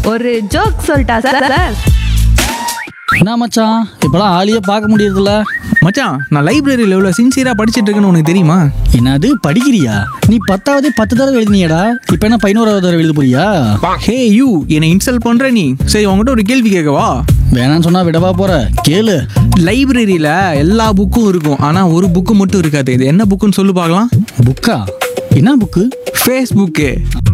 ஒரு ஜோக் சொல்லிட்டா sir sir என்ன மச்சான் இப்போலாம் ஆளியே பார்க்க முடியறதில்ல மச்சான் நான் லைப்ரரியில் எவ்வளோ சின்சியராக படிச்சிட்டு இருக்கேன்னு உனக்கு தெரியுமா என்னது படிக்கிறியா நீ பத்தாவது பத்து தடவை எழுதினியடா இப்போ என்ன பதினோராவது தடவை எழுத போறியா ஹே யூ என்னை இன்சல்ட் பண்ணுற நீ சரி உங்ககிட்ட ஒரு கேள்வி கேட்கவா வேணாம்னு சொன்னா விடவா போற கேளு லைப்ரரியில் எல்லா புக்கும் இருக்கும் ஆனால் ஒரு புக்கு மட்டும் இருக்காது இது என்ன புக்குன்னு சொல்லு பார்க்கலாம் புக்கா என்ன புக்கு ஃபேஸ்புக்கு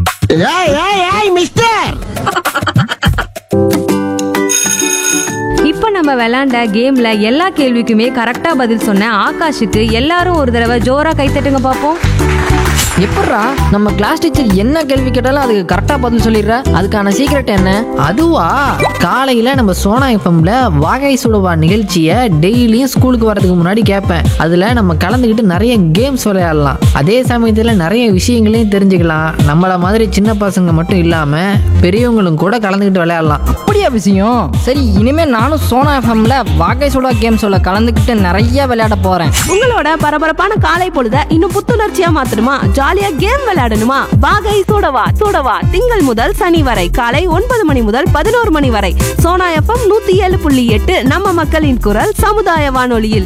இப்போ நம்ம விளையாண்ட கேம்ல எல்லா கேள்விக்குமே கரெக்டா பதில் சொன்ன ஆகாஷுக்கு எல்லாரும் ஒரு தடவை ஜோரா கைத்தட்டுங்க பார்ப்போம் எப்பட்றா நம்ம கிளாஸ் டீச்சர் என்ன கேள்வி கேட்டாலும் அதுக்கு கரெக்டாக பதில் சொல்லிடுற அதுக்கான சீக்ரெட் என்ன அதுவா காலையில் நம்ம சோனா எஃப்எம்ல வாகை சுடுவா நிகழ்ச்சியை டெய்லியும் ஸ்கூலுக்கு வரதுக்கு முன்னாடி கேட்பேன் அதில் நம்ம கலந்துக்கிட்டு நிறைய கேம்ஸ் விளையாடலாம் அதே சமயத்தில் நிறைய விஷயங்களையும் தெரிஞ்சுக்கலாம் நம்மள மாதிரி சின்ன பசங்க மட்டும் இல்லாமல் பெரியவங்களும் கூட கலந்துக்கிட்டு விளையாடலாம் அப்படியா விஷயம் சரி இனிமே நானும் சோனா எஃப்எம்ல வாகை சுடா கேம்ஸோட கலந்துக்கிட்டு நிறைய விளையாட போறேன் உங்களோட பரபரப்பான காலை பொழுத இன்னும் புத்துணர்ச்சியா மாத்தணுமா ஜாலியா கேம் விளையாடணுமா வாகை சூடவா சூடவா திங்கள் முதல் சனி வரை காலை ஒன்பது மணி முதல் பதினோரு மணி வரை சோனா எஃப்எம் நூத்தி ஏழு புள்ளி எட்டு நம்ம மக்களின் குரல் சமுதாய வானொலியில்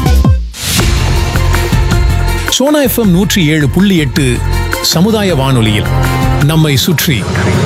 சோனா எஃப்எம் நூற்றி ஏழு புள்ளி எட்டு சமுதாய வானொலியில் நம்மை சுற்றி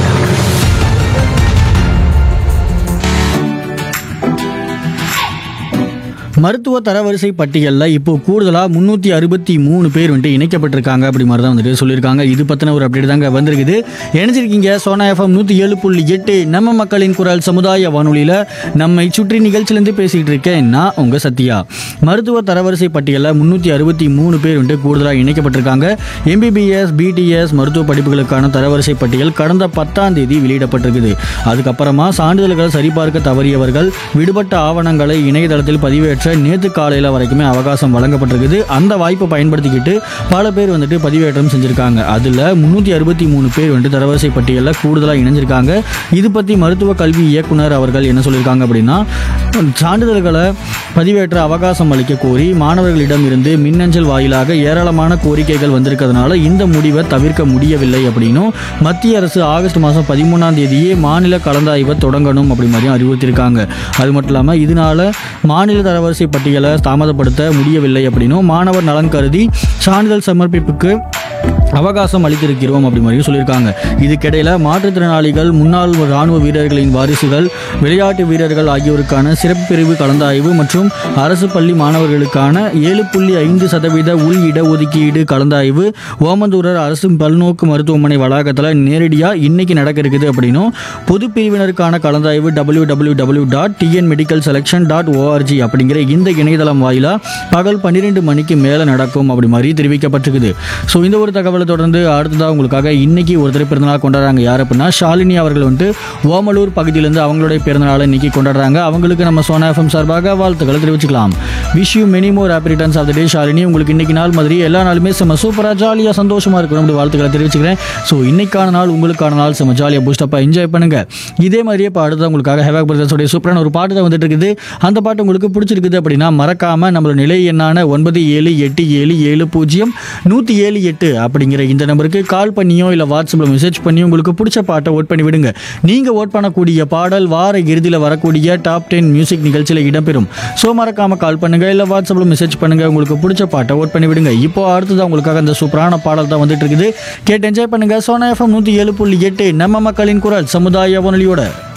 மருத்துவ தரவரிசை பட்டியலில் இப்போ கூடுதலாக முந்நூற்றி அறுபத்தி மூணு பேர் வந்துட்டு இணைக்கப்பட்டிருக்காங்க அப்படி மாதிரி தான் வந்துட்டு சொல்லியிருக்காங்க இது பற்றின ஒரு அப்டேட் தாங்க வந்திருக்குது இணைஞ்சிருக்கீங்க சோனா எஃப்எம் நூற்றி ஏழு புள்ளி எட்டு நம்ம மக்களின் குரல் சமுதாய வானொலியில் நம்மை சுற்றி நிகழ்ச்சியிலேருந்து பேசிகிட்டு இருக்கேன் நான் உங்கள் சத்யா மருத்துவ தரவரிசை பட்டியலில் முந்நூற்றி அறுபத்தி மூணு பேர் வந்துட்டு கூடுதலாக இணைக்கப்பட்டிருக்காங்க எம்பிபிஎஸ் பிடிஎஸ் மருத்துவ படிப்புகளுக்கான தரவரிசை பட்டியல் கடந்த பத்தாம் தேதி வெளியிடப்பட்டிருக்குது அதுக்கப்புறமா சான்றிதழ்களை சரிபார்க்க தவறியவர்கள் விடுபட்ட ஆவணங்களை இணையதளத்தில் பதிவேற்ற நேற்று காலையில் வரைக்குமே அவகாசம் வழங்கப்பட்டிருக்குது அந்த வாய்ப்பை பயன்படுத்திக்கிட்டு பல பேர் வந்துட்டு பதிவேற்றம் செஞ்சுருக்காங்க அதில் முந்நூற்றி அறுபத்தி மூணு பேர் வந்துட்டு தரவரிசை பட்டியலில் கூடுதலாக இணைஞ்சிருக்காங்க இது பற்றி மருத்துவ கல்வி இயக்குனர் அவர்கள் என்ன சொல்லியிருக்காங்க அப்படின்னா சான்றிதழ்களை பதிவேற்ற அவகாசம் அளிக்க கோரி மாணவர்களிடம் இருந்து மின்னஞ்சல் வாயிலாக ஏராளமான கோரிக்கைகள் வந்திருக்கிறதுனால இந்த முடிவை தவிர்க்க முடியவில்லை அப்படின்னும் மத்திய அரசு ஆகஸ்ட் மாதம் பதிமூணாம் தேதியே மாநில கலந்தாய்வை தொடங்கணும் அப்படி மாதிரியும் அறிவுறுத்தியிருக்காங்க அது மட்டும் இல்லாமல் இதனால மாநில தரவரிசை பட்டியலை தாமதப்படுத்த முடியவில்லை அப்படின்னும் மாணவர் நலன் கருதி சான்றிதழ் சமர்ப்பிப்புக்கு அவகாசம் அளித்திருக்கிறோம் அப்படி மாதிரியும் சொல்லியிருக்காங்க இதுக்கிடையில் மாற்றுத்திறனாளிகள் முன்னாள் ராணுவ வீரர்களின் வாரிசுகள் விளையாட்டு வீரர்கள் ஆகியோருக்கான சிறப்பு பிரிவு கலந்தாய்வு மற்றும் அரசு பள்ளி மாணவர்களுக்கான ஏழு புள்ளி ஐந்து சதவீத உள் இடஒதுக்கீடு கலந்தாய்வு ஓமந்தூரர் அரசு பல்நோக்கு மருத்துவமனை வளாகத்தில் நேரடியாக இன்னைக்கு நடக்க இருக்குது அப்படின்னும் பொது பிரிவினருக்கான கலந்தாய்வு W W W dot TN medical selection dot ORG அப்படிங்கிற இந்த இணையதளம் வாயிலாக பகல் பன்னிரெண்டு மணிக்கு மேலே நடக்கும் அப்படி மாதிரி தெரிவிக்கப்பட்டிருக்குது ஸோ இந்த ஒரு தகவலை தொடர்ந்து அடுத்ததாக உங்களுக்காக இன்னைக்கு ஒருத்தர் பிறந்தநாள் கொண்டாடுறாங்க யார் அப்படின்னா ஷாலினி அவர்கள் வந்துட்டு ஓமலூர் பகுதியிலேருந்து அவங்களுடைய பிறந்தநாளை இன்னைக்கு கொண்டாடுறாங்க அவங்களுக்கு நம்ம சோனா எஃப்எம் சார்பாக வாழ்த்துக்களை தெரிவிச்சுக்கலாம் wish you many more happy returns of the day Shalini உங்களுக்கு இன்னைக்கு நாள் மாதிரி எல்லா நாளுமே செம்ம சூப்பராக ஜாலியாக சந்தோஷமாக இருக்கணும் அப்படி வாழ்த்துக்களை தெரிவிச்சுக்கிறேன் ஸோ இன்னைக்கான நாள் உங்களுக்கான நாள் செம்ம ஜாலியாக பூஸ்டப்பாக என்ஜாய் பண்ணுங்க இதே மாதிரியே இப்போ அடுத்தது உங்களுக்காக ஹேவாக் பிரதர்ஸோடைய சூப்பரான ஒரு பாட்டு தான் வந்துட்டு இருக்குது அந்த பாட்டு உங்களுக்கு பிடிச்சிருக்குது அப்படின்னா மறக்காம நம்மளோட நிலை எண்ணான ஒன்பது ஏழு எட்டு ஏழு ஏழு பூஜ்ஜியம் நூற்றி ஏழு எட்டு அப்படிங்கிற இந்த நம்பருக்கு கால் பண்ணியோ இல்லை வாட்ஸ்அப்பில் மெசேஜ் பண்ணியோ உங்களுக்கு பிடிச்ச பாட்டை ஓட் பண்ணி விடுங்க நீங்கள் ஓட் பண்ணக்கூடிய பாடல் வார இறுதியில் வரக்கூடிய டாப் டென் மியூசிக் நிகழ்ச்சியில் இடம்பெறும் ஸோ மறக்காம கால் பண்ணுங்க இல்லை வாட்ஸ்அப்பில் மெசேஜ் பண்ணுங்க உங்களுக்கு பிடிச்ச பாட்டை ஓட் பண்ணி விடுங்க இப்போ அடுத்தது உங்களுக்காக அந்த சூப்பரான பாடல் தான் வந்துட்டு இருக்குது கேட்டு என்ஜாய் பண்ணுங்க சோனா எஃப்எம் நூற்றி ஏழு புள்ளி எட்டு நம்ம மக்களின் குரல் சமுதாய வானொலியோட